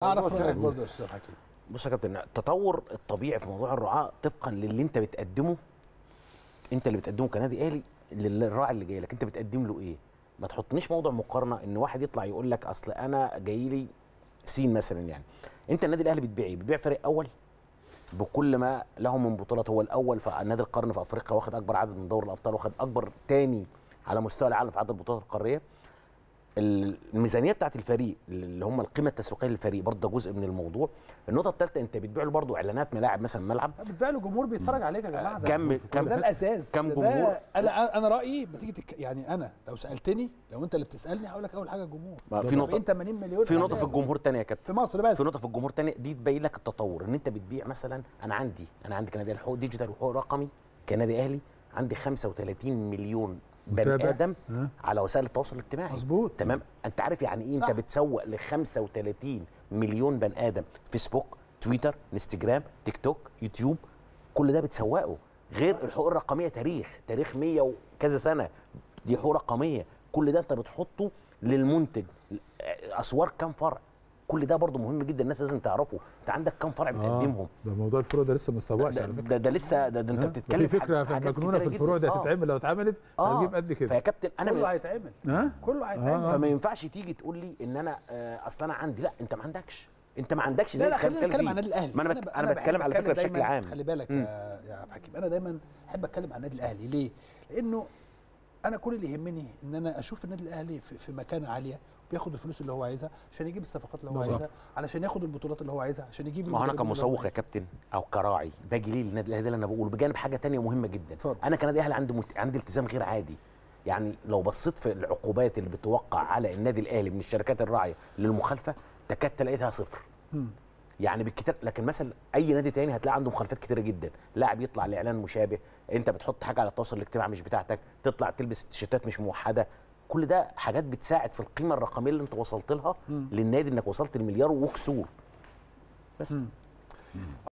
اعرف رايك برضه يا استاذ حكيم بص يا كابتن التطور الطبيعي في موضوع الرعاة طبقا للي انت بتقدمه انت اللي بتقدمه كنادي اهلي للراعي اللي جاي لك انت بتقدم له ايه ما تحطنيش موضوع مقارنه ان واحد يطلع يقول لك اصل انا جاي لي سين مثلا يعني انت النادي الاهلي بتبيع ايه بتبيع فريق اول بكل ما له من بطولات هو الاول في نادي القرن في افريقيا واخد اكبر عدد من دوري الابطال واخد اكبر تاني على مستوى العالم في عدد البطولات القاريه الميزانيه بتاعت الفريق اللي هم القيمه التسويقيه للفريق برضه ده جزء من الموضوع النقطه الثالثه انت بتبيع له برضه اعلانات ملاعب مثلا ملعب بتبيع له جمهور بيتفرج عليك يا جماعه ده كم كم ده الاساس كم ده جمهور انا انا رايي بتيجي تك... يعني انا لو سالتني لو انت اللي بتسالني هقول لك اول حاجه الجمهور ما في نقطه 70 80 مليون في نقطه في إعلان. الجمهور تانية يا كابتن في مصر بس في نقطه في الجمهور تانية دي تبين لك التطور ان انت بتبيع مثلا انا عندي انا عندي كنادي الحقوق ديجيتال وحقوق رقمي كنادي اهلي عندي 35 مليون بني متابع. ادم ها؟ على وسائل التواصل الاجتماعي مظبوط. تمام انت عارف يعني ايه صح. انت بتسوق ل 35 مليون بني ادم فيسبوك تويتر انستجرام تيك توك يوتيوب كل ده بتسوقه غير الحقوق الرقميه تاريخ تاريخ 100 وكذا سنه دي حقوق رقميه كل ده انت بتحطه للمنتج اسوار كام فرع كل ده برضو مهم جدا الناس لازم تعرفه انت عندك كام فرع بتقدمهم ده موضوع الفروع ده لسه ما اتسوقش ده, على فكره ده, ده لسه ده, ده انت ها؟ بتتكلم في حاج- فكره حاجات مجنونه في كتيرة الفروع دي جداً. آه. هتتعمل لو اتعملت هتجيب قد كده فيا كابتن انا كله من- هيتعمل ها كله هيتعمل آه. فما ينفعش تيجي تقول لي ان انا آه، اصل انا عندي لا انت ما عندكش انت ما عندكش زي لا لا الكلام خلينا نتكلم فيه. عن النادي الاهلي ما انا بت... انا بحب بتكلم على فكره بشكل دايماً- عام خلي بالك مم. يا يا عبد الحكيم انا دايما احب اتكلم عن النادي الاهلي ليه؟ لانه انا كل اللي يهمني ان انا اشوف النادي الاهلي في, في مكانه عاليه بياخد الفلوس اللي هو عايزها عشان يجيب الصفقات اللي هو بالظبط. عايزها علشان ياخد البطولات اللي هو عايزها عشان يجيب ما هو انا المدربين اللي هو كمسوق يا كابتن او كراعي باجي ليه للنادي الاهلي ده اللي انا بقوله بجانب حاجه تانية مهمه جدا اتفضل. انا كنادي اهلي عندي ملت... عندي التزام غير عادي يعني لو بصيت في العقوبات اللي بتوقع على النادي الاهلي من الشركات الراعيه للمخالفه تكاد تلاقيها صفر مم. يعني بالكتير لكن مثلا اي نادي تاني هتلاقي عنده مخالفات كتيره جدا لاعب يطلع لاعلان مشابه انت بتحط حاجه على التواصل الاجتماعي مش بتاعتك تطلع تلبس تيشيرتات مش موحده كل ده حاجات بتساعد في القيمه الرقميه اللي انت وصلت لها مم. للنادي انك وصلت لمليار وكسور بس مم.